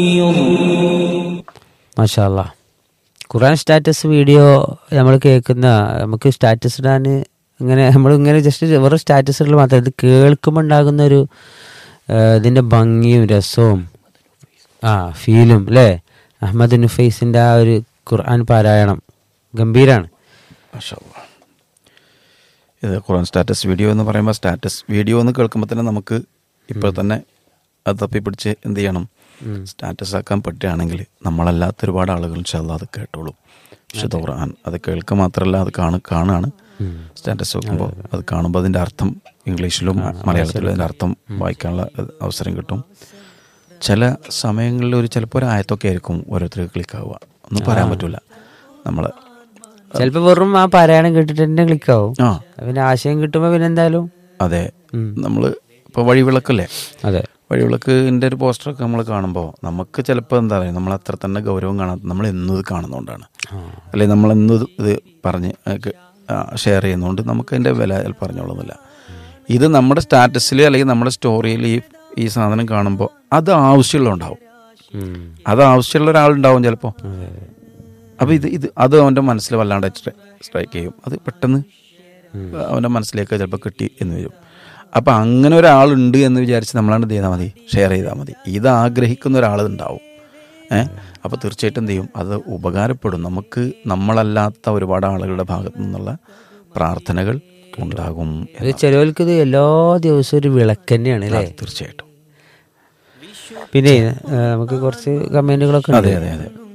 മാഷാല്ല ഖുറാൻ status video നമ്മൾ കേൾക്കുന്ന നമുക്ക് സ്റ്റാറ്റസ് ഇടാൻ ഇങ്ങനെ നമ്മൾ ഇങ്ങനെ ജസ്റ്റ് വെറും സ്റ്റാറ്റസുകൾ മാത്രം ഇത് കേൾക്കുമ്പോൾ ഉണ്ടാകുന്ന ഒരു ആ, ഇതിൻ്റെ ഭംഗിയും രസവും ആ ഫീലും അല്ലേ അഹമ്മദ് നുഫൈസിൻ്റെ ആ ഒരു ഖുർആൻ പാരായണം ഗംഭീരാണ് മാഷാ അല്ലാ. ഇത് ഖുറാൻ സ്റ്റാറ്റസ് വീഡിയോ എന്ന് പറയുമ്പോൾ സ്റ്റാറ്റസ് വീഡിയോ എന്ന് കേൾക്കുമ്പോൾ തന്നെ നമുക്ക് ഇപ്പോൾ തന്നെ അത് തപ്പി പിടിച്ച് എന്ത് ചെയ്യണം സ്റ്റാറ്റസ് ആക്കാൻ പറ്റുകയാണെങ്കിൽ നമ്മളല്ലാത്ത ഒരുപാട് ആളുകൾ ഇൻഷാല്ലാ അത് കേട്ടോളും വിശുദ്ധ ഖുർആൻ അത് കേൾക്കുക മാത്രമല്ല അത് കാണു കാണാണ് സ്റ്റാറ്റസ് വെക്കുമ്പോൾ അത് കാണുമ്പോൾ അതിൻ്റെ അർത്ഥം ഇംഗ്ലീഷിലും മലയാളത്തിലും അതിൻ്റെ അർത്ഥം വായിക്കാനുള്ള അവസരം കിട്ടും ചില സമയങ്ങളിൽ ഒരു ചിലപ്പോൾ ഒരു ആയത്തൊക്കെ ആയിരിക്കും ഓരോരുത്തർക്ക് ക്ലിക്ക് ആവുക ഒന്നും പറയാൻ പറ്റില്ല നമ്മൾ ചിലപ്പോൾ വെറും ആ പാരായണം കേട്ടിട്ട് തന്നെ ക്ലിക്കാവും ആ പിന്നെ ആശയം കിട്ടുമ്പോൾ പിന്നെ എന്തായാലും അതെ നമ്മൾ ഇപ്പോൾ വഴിവിളക്കല്ലേ അതെ വഴിവിളക്കിൻ്റെ ഒരു പോസ്റ്ററൊക്കെ നമ്മൾ കാണുമ്പോൾ നമുക്ക് ചിലപ്പോൾ എന്താ പറയുക നമ്മൾ അത്ര തന്നെ ഗൗരവം കാണാത്ത നമ്മൾ എന്നും ഇത് കാണുന്നതുകൊണ്ടാണ് അല്ലെങ്കിൽ നമ്മൾ എന്നും ഇത് ഇത് പറഞ്ഞ് ഷെയർ ചെയ്യുന്നതുകൊണ്ട് നമുക്ക് അതിൻ്റെ വില ചിലപ്പോൾ അറിഞ്ഞോളുന്നില്ല ഇത് നമ്മുടെ സ്റ്റാറ്റസിൽ അല്ലെങ്കിൽ നമ്മുടെ സ്റ്റോറിയിൽ ഈ ഈ സാധനം കാണുമ്പോൾ അത് ആവശ്യമുള്ളതുണ്ടാവും ഉം. അത് ആവശ്യമുള്ള ഒരാളുണ്ടാവും ചിലപ്പോൾ അപ്പോൾ ഇത് ഇത് അത് അവൻ്റെ മനസ്സിൽ വല്ലാണ്ട് സ്ട്രൈക്ക് ചെയ്യും അത് പെട്ടെന്ന് അവൻ്റെ മനസ്സിലേക്ക് ചിലപ്പോൾ കിട്ടി എന്ന് വരും അപ്പം അങ്ങനെ ഒരാളുണ്ട് എന്ന് വിചാരിച്ച് നമ്മളാണ് എന്ത് ചെയ്താൽ മതി ഷെയർ ചെയ്താൽ മതി ഇത് ആഗ്രഹിക്കുന്ന ഒരാൾ ഉണ്ടാവും ഏഹ് അപ്പോൾ തീർച്ചയായിട്ടും എന്ത് ചെയ്യും അത് ഉപകാരപ്പെടും നമുക്ക് നമ്മളല്ലാത്ത ഒരുപാട് ആളുകളുടെ ഭാഗത്തു നിന്നുള്ള പ്രാർത്ഥനകൾ ഉണ്ടാകും ഇത് ചിലവർക്ക് ഇത് എല്ലാ ദിവസവും ഒരു വിളക്ക് തന്നെയാണ് അല്ലേ തീർച്ചയായിട്ടും പിന്നെ ആ, നമുക്ക് കുറച്ച് കമന്റുകളൊക്കെ ഉണ്ട് അതെ അതെ അതെ